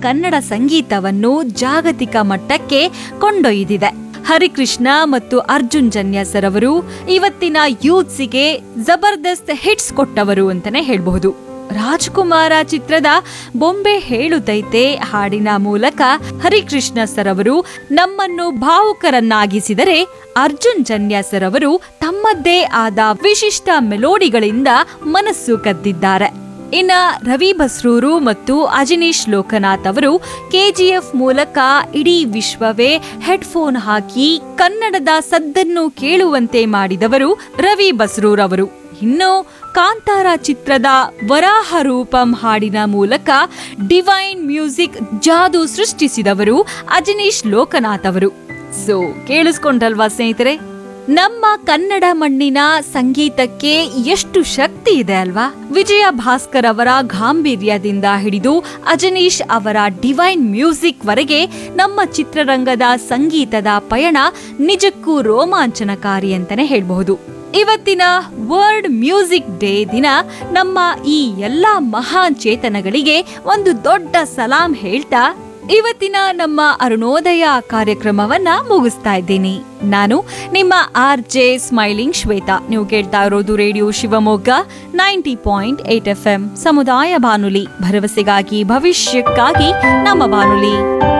ಕನ್ನಡ ಸಂಗೀತವನ್ನು ಜಾಗತಿಕ ಮಟ್ಟಕ್ಕೆ ಕೊಂಡೊಯ್ದಿದೆ ಹರಿಕೃಷ್ಣ ಮತ್ತು ಅರ್ಜುನ್ ಜನ್ಯಾಸರ್ ಅವರು ಇವತ್ತಿನ ಯೂತ್ಸಿಗೆ ಜಬರ್ದಸ್ತ್ ಹಿಟ್ಸ್ ಕೊಟ್ಟವರು ಅಂತಾನೆ ಹೇಳ್ಬಹುದು ರಾಜ್ಕುಮಾರ ಚಿತ್ರದ ಬೊಂಬೆ ಹೇಳುತ್ತೈತೆ ಹಾಡಿನ ಮೂಲಕ ಹರಿಕೃಷ್ಣ ಸರ್ ಅವರು ನಮ್ಮನ್ನು ಭಾವುಕರನ್ನಾಗಿಸಿದರೆ ಅರ್ಜುನ್ ಜನ್ಯಾಸರ್ ಅವರು ತಮ್ಮದ್ದೇ ಆದ ವಿಶಿಷ್ಟ ಮೆಲೋಡಿಗಳಿಂದ ಮನಸ್ಸು ಕದ್ದಿದ್ದಾರೆ ಇನ್ನ ರವಿ ಬಸ್ರೂರು ಮತ್ತು ಅಜನೀಶ್ ಲೋಕನಾಥ್ ಅವರು ಕೆಜಿಎಫ್ ಮೂಲಕ ಇಡೀ ವಿಶ್ವವೇ ಹೆಡ್ಫೋನ್ ಹಾಕಿ ಕನ್ನಡದ ಸದ್ದನ್ನು ಕೇಳುವಂತೆ ಮಾಡಿದವರು ರವಿ ಬಸ್ರೂರ್ ಅವರು ಇನ್ನು ಕಾಂತಾರ ಚಿತ್ರದ ವರಾಹ ರೂಪಂ ಹಾಡಿನ ಮೂಲಕ ಡಿವೈನ್ ಮ್ಯೂಸಿಕ್ ಜಾದು ಸೃಷ್ಟಿಸಿದವರು ಅಜನೀಶ್ ಲೋಕನಾಥ್ ಅವರು ಸೊ ಕೇಳಿಸ್ಕೊಂಡಲ್ವಾ ಸ್ನೇಹಿತರೆ ನಮ್ಮ ಕನ್ನಡ ಮಣ್ಣಿನ ಸಂಗೀತಕ್ಕೆ ಎಷ್ಟು ಶಕ್ತಿ ಇದೆ ಅಲ್ವಾ ವಿಜಯ ಭಾಸ್ಕರ್ ಅವರ ಗಾಂಭೀರ್ಯದಿಂದ ಹಿಡಿದು ಅಜನೀಶ್ ಅವರ ಡಿವೈನ್ ಮ್ಯೂಸಿಕ್ ವರೆಗೆ ನಮ್ಮ ಚಿತ್ರರಂಗದ ಸಂಗೀತದ ಪಯಣ ನಿಜಕ್ಕೂ ರೋಮಾಂಚನಕಾರಿ ಅಂತಾನೆ ಹೇಳ್ಬಹುದು ಇವತ್ತಿನ ವರ್ಲ್ಡ್ ಮ್ಯೂಸಿಕ್ ಡೇ ದಿನ ನಮ್ಮ ಈ ಎಲ್ಲಾ ಮಹಾನ್ ಚೇತನಗಳಿಗೆ ಒಂದು ದೊಡ್ಡ ಸಲಾಂ ಹೇಳ್ತಾ ಇವತ್ತಿನ ನಮ್ಮ ಅರುಣೋದಯ ಕಾರ್ಯಕ್ರಮವನ್ನ ಮುಗಿಸ್ತಾ ಇದ್ದೀನಿ ನಾನು ನಿಮ್ಮ ಆರ್ ಜೆ ಸ್ಮೈಲಿಂಗ್ ಶ್ವೇತಾ ನೀವು ಕೇಳ್ತಾ ಇರೋದು radio Shivamogga ninety point eight FM ಎಂ ಸಮುದಾಯ ಬಾನುಲಿ ಭರವಸೆಗಾಗಿ ಭವಿಷ್ಯಕ್ಕಾಗಿ ನಮ್ಮ ಬಾನುಲಿ